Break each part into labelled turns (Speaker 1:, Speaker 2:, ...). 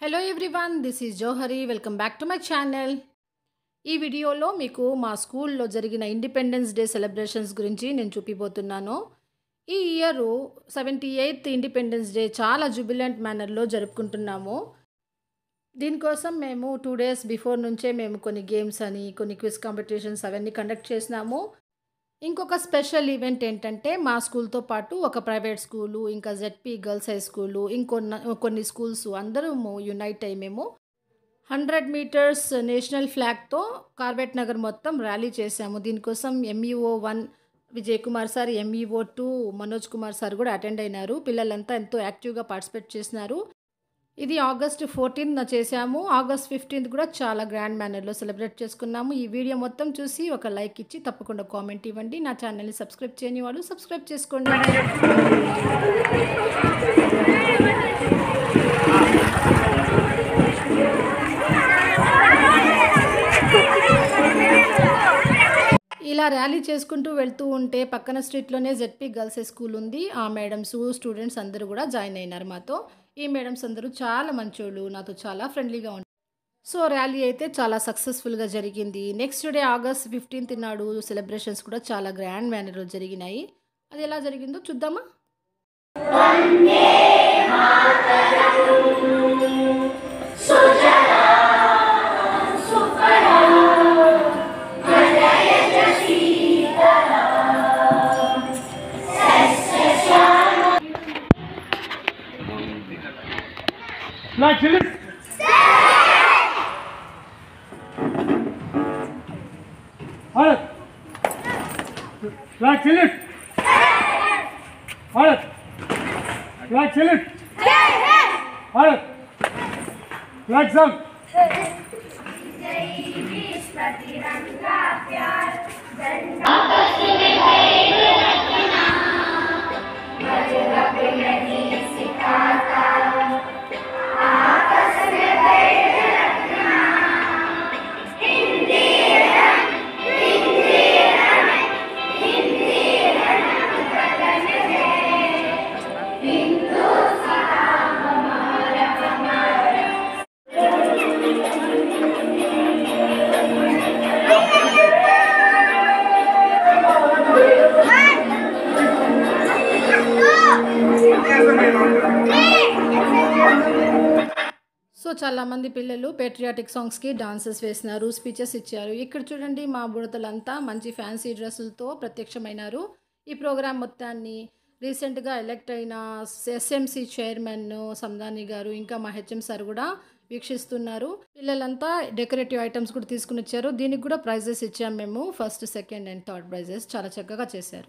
Speaker 1: Hello everyone this is Johari welcome back to my channel ఈ వీడియోలో మీకు మా స్కూల్లో జరిగిన ఇండిపెండెన్స్ డే సెలబ్రేషన్స్ గురించి నేను చూపిపోతున్నాను ఈ year seventy eighth independence day చాలా జుబిలెంట్ మేనర్లో జరుపుకుంటున్నాము దీనికోసం మేము టూ డేస్ బిఫోర్ నుంచే మేము కొన్ని గేమ్స్ అని కొన్ని క్విజ్ కాంపిటీషన్స్ అవన్నీ కండక్ట్ చేసినాము ఇంకొక స్పెషల్ ఈవెంట్ ఏంటంటే మా స్కూల్తో పాటు ఒక ప్రైవేట్ స్కూలు ఇంకా జెడ్పీ గర్ల్స్ హై స్కూలు ఇంకొన్న కొన్ని స్కూల్స్ అందరూ యునైట్ అయ్యి మేము హండ్రెడ్ మీటర్స్ నేషనల్ ఫ్లాగ్తో కార్బెట్ నగర్ మొత్తం ర్యాలీ చేశాము దీనికోసం MEO one Vijay Kumar sir MEO two Manoj Kumar sir కూడా అటెండ్ అయినారు పిల్లలంతా ఎంతో యాక్టివ్గా పార్టిసిపేట్ చేసినారు ఇది ఆగస్ట్ ఫోర్టీన్త్ చేసాము ఆగస్ట్ ఫిఫ్టీన్త్ కూడా చాలా గ్రాండ్ మేనర్లో సెలబ్రేట్ చేసుకున్నాము ఈ వీడియో మొత్తం చూసి ఒక లైక్ ఇచ్చి తప్పకుండా కామెంట్ ఇవ్వండి నా ఛానల్ని సబ్స్క్రైబ్ చేయని వాళ్ళు సబ్స్క్రైబ్ చేసుకోండి ఇలా ర్యాలీ చేసుకుంటూ వెళ్తూ ఉంటే పక్కన స్ట్రీట్లోనే జెడ్పీ గర్ల్స్ హై స్కూల్ ఉంది ఆ మేడమ్స్ స్టూడెంట్స్ అందరూ కూడా జాయిన్ అయినారు మాతో ఈ మేడమ్స్ అందరూ చాలా మంచోళ్ళు నాతో చాలా ఫ్రెండ్లీగా ఉంటారు సో ర్యాలీ అయితే చాలా సక్సెస్ఫుల్గా జరిగింది నెక్స్ట్ డే ఆగస్ట్ ఫిఫ్టీన్త్ నాడు సెలబ్రేషన్స్ కూడా చాలా గ్రాండ్ మేనర్లో జరిగినాయి అది ఎలా జరిగిందో చూద్దామా
Speaker 2: Like Philip. Harap. Like Philip. Harap. Like Philip. Harap. Like Zam.
Speaker 1: So చాలామంది పిల్లలు పేట్రియాటిక్ సాంగ్స్కి డాన్సెస్ వేసినారు స్పీచెస్ ఇచ్చారు ఇక్కడ చూడండి మా బుడతలంతా మంచి ఫ్యాన్సీ డ్రెస్సులతో ప్రత్యక్షమైనారు ఈ ప్రోగ్రాం మొత్తాన్ని రీసెంట్గా ఎలక్ట్ అయిన ఎస్ఎంసి చైర్మన్ సందాని గారు ఇంకా మా హెచ్ఎం సార్ కూడా వీక్షిస్తున్నారు పిల్లలంతా డెకరేటివ్ ఐటమ్స్ కూడా తీసుకుని వచ్చారు దీనికి కూడా ప్రైజెస్ ఇచ్చాము మేము first second and third prizes చాలా చక్కగా చేశారు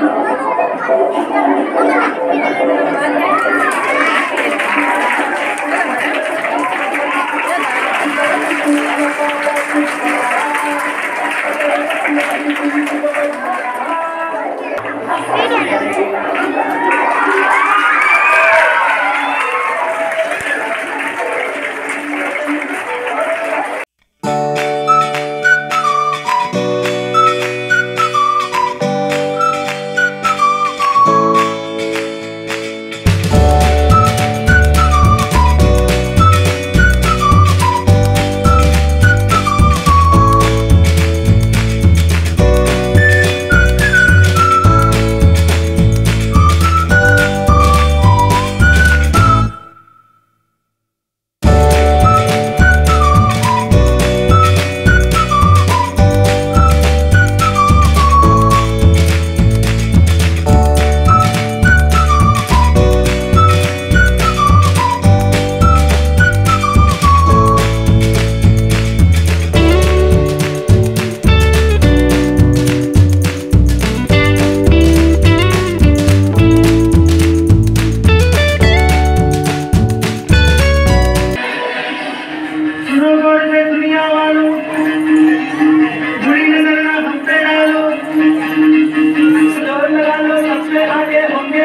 Speaker 3: सुनोगढ़ में दुनिया वालों जुड़ी नजर ना हमसे डालो जोर लगा लो सबसे आगे होंगे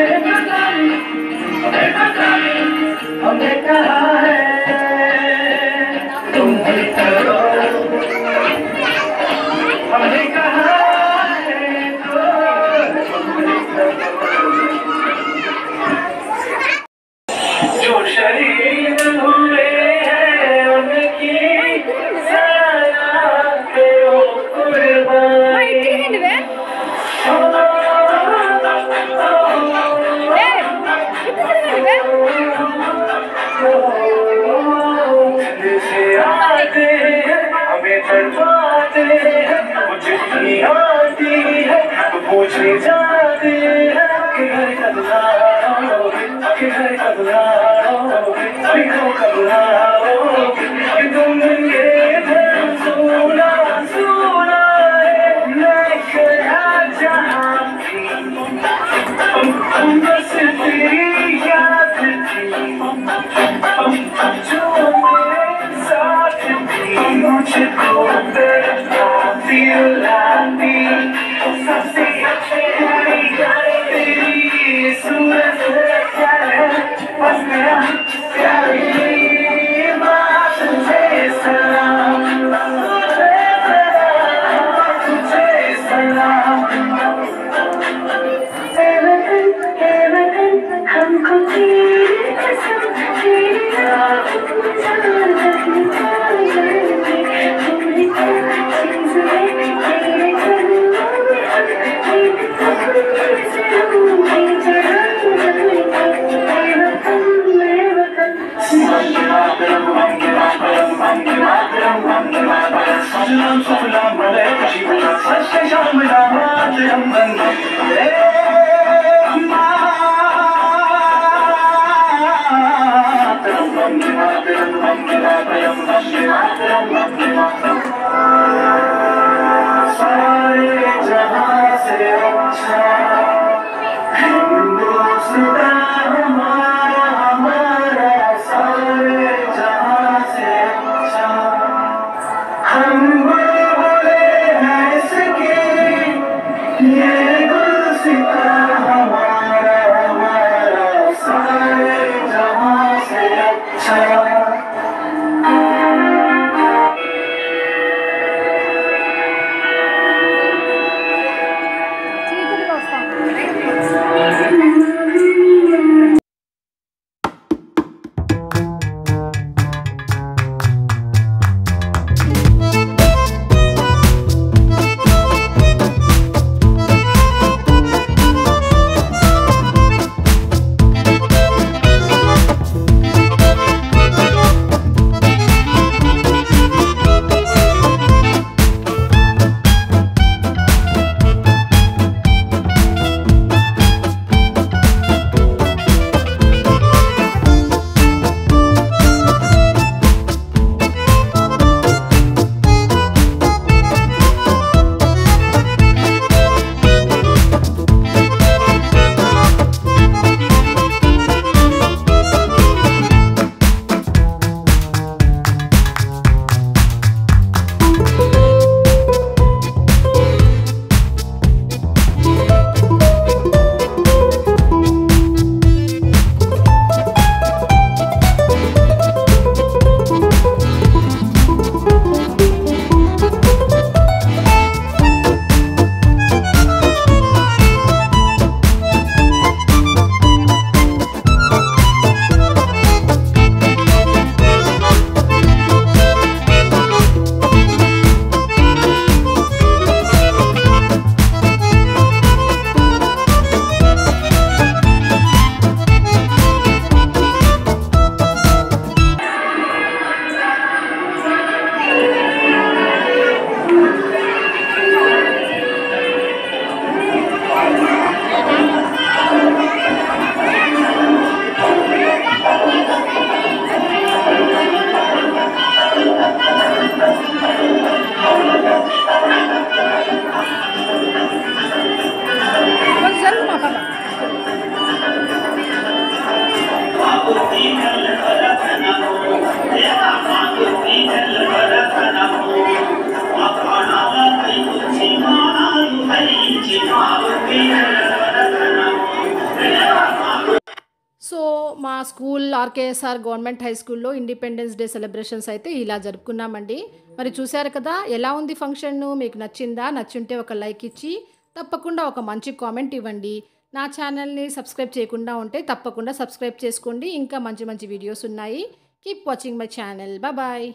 Speaker 3: हमने कहा है तुम भी करो हमने कहा है तो जो शरीर हुए हैं उनकी सलाते हो कुर्बानी से आते हैं हमें तड़पाते हैं वो जितनी आती है तो पूछे जाते हैं कि घर कब लाओगे कि घर कब लाओगे कि तुम कब लाओगे कि तुम ये घर सोना सोना है लेकर आ जहाँ थी हम बस तेरी याद थी जो मेरे साथ थी मुझको तड़पाती रुलाती सबसे अच्छी तेरी सूरत है बस मेरा प्यारी बात तुझे सलाम तुझे सलाम
Speaker 4: हमको तेरी कसम तेरी याद जान रखनी चाहिए तुमने क्या चीज है तेरे कदमों में तेरे कदमों से रूठे जहाँ
Speaker 1: మా స్కూల్ ఆర్కేఎస్ఆర్ గవర్నమెంట్ హై స్కూల్లో ఇండిపెండెన్స్ డే సెలబ్రేషన్స్ అయితే ఇలా జరుపుకున్నామండి మరి చూశారు కదా ఎలా ఉంది ఫంక్షన్ మీకు నచ్చిందా నచ్చుంటే ఒక లైక్ ఇచ్చి తప్పకుండా ఒక మంచి కామెంట్ ఇవ్వండి నా ఛానల్ని సబ్స్క్రైబ్ చేయకుండా ఉంటే తప్పకుండా సబ్స్క్రైబ్ చేసుకోండి ఇంకా మంచి మంచి వీడియోస్ ఉన్నాయి keep watching my channel bye